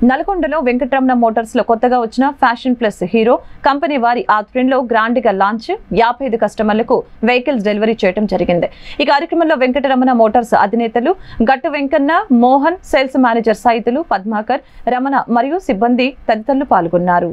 నల్గొండలో వెంకటరమణ మోటార్స్ లో కొత్తగా వచ్చిన ఫ్యాషన్ ప్లస్ హీరో కంపెనీ వారి ఆధ్వర్యంలో గ్రాండ్ గా లాంచ్ యాభై ఐదు కస్టమర్లకు వెహికల్స్ డెలివరీ చేయడం జరిగింది ఈ కార్యక్రమంలో వెంకటరమణ మోటార్స్ అధినేతలు గట్టు వెంకన్న మోహన్ సేల్స్ మేనేజర్ సైతులు పద్మాకర్ రమణ మరియు సిబ్బంది తదితరులు పాల్గొన్నారు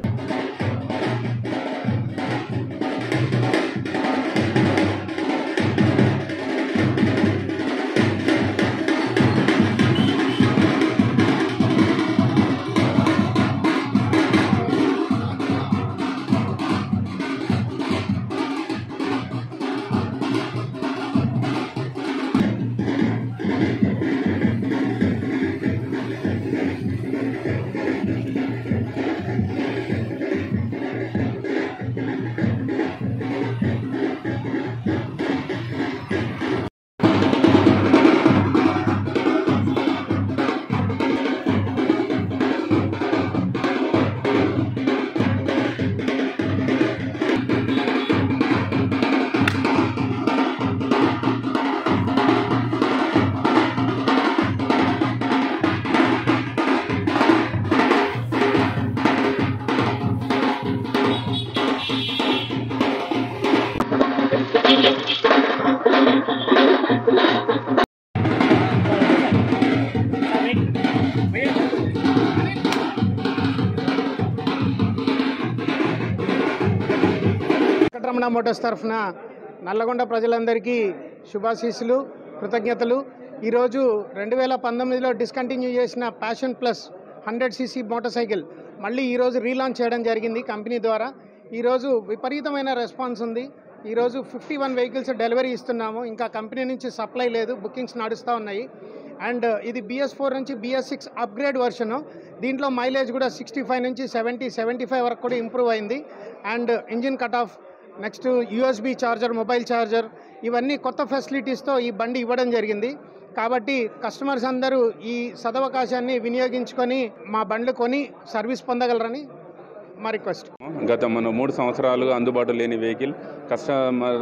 వెంకటరమణ మోటార్స్ తరఫున నల్లగొండ ప్రజలందరికీ శుభాశీస్సులు కృతజ్ఞతలు ఈరోజు రెండు వేల పంతొమ్మిదిలో డిస్కంటిన్యూ చేసిన Passion plus hundred CC motor cycle మళ్ళీ ఈరోజు రీలాంచ్ చేయడం జరిగింది కంపెనీ ద్వారా ఈరోజు విపరీతమైన రెస్పాన్స్ ఉంది ఈరోజు ఫిఫ్టీ వన్ వెహికల్స్ డెలివరీ ఇస్తున్నాము ఇంకా కంపెనీ నుంచి సప్లై లేదు బుకింగ్స్ నడుస్తూ ఉన్నాయి అండ్ ఇది బిఎస్ ఫోర్ నుంచి బిఎస్ సిక్స్ అప్గ్రేడ్ వర్షను దీంట్లో మైలేజ్ కూడా సిక్స్టీ ఫైవ్ నుంచి సెవెంటీ సెవెంటీ ఫైవ్ వరకు కూడా ఇంప్రూవ్ అయింది and engine cut off next USB charger mobile charger ఇవన్నీ కొత్త ఫెసిలిటీస్తో ఈ బండి ఇవ్వడం జరిగింది కాబట్టి కస్టమర్స్ అందరూ ఈ సదవకాశాన్ని వినియోగించుకొని మా బండ్లు కొని సర్వీస్ పొందగలరని మా రిక్వెస్ట్ గత మన మూడు సంవత్సరాలుగా అందుబాటులో లేని వెహికల్ కస్టమర్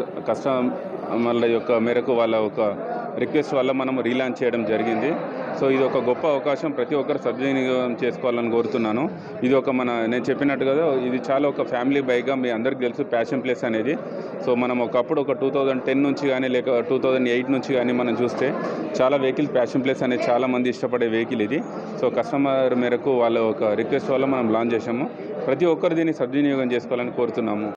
కస్టమర్ల యొక్క మేరకు వాళ్ళ ఒక రిక్వెస్ట్ వల్ల మనం రీలాంచ్ చేయడం జరిగింది సో ఇది ఒక గొప్ప అవకాశం ప్రతి ఒక్కరు సద్వినియోగం చేసుకోవాలని కోరుతున్నాను ఇది ఒక మన నేను చెప్పినట్టు కదా ఇది చాలా ఒక ఫ్యామిలీ బైక్గా మీ అందరికీ తెలుసు ప్యాషన్ ప్లేస్ అనేది సో మనం ఒకప్పుడు ఒక టూ థౌజండ్ టెన్ నుంచి కానీ లేక టూ థౌజండ్ ఎయిట్ నుంచి కానీ మనం చూస్తే చాలా వెహికల్ ప్యాషన్ ప్లేస్ అనేది చాలా మంది ఇష్టపడే వెహికల్ ఇది సో కస్టమర్ మేరకు వాళ్ళ ఒక రిక్వెస్ట్ వల్ల మనం లాంచ్ చేసాము ప్రతి ఒక్కరు దీన్ని సద్వినియోగం చేసుకోవాలని కోరుతున్నాము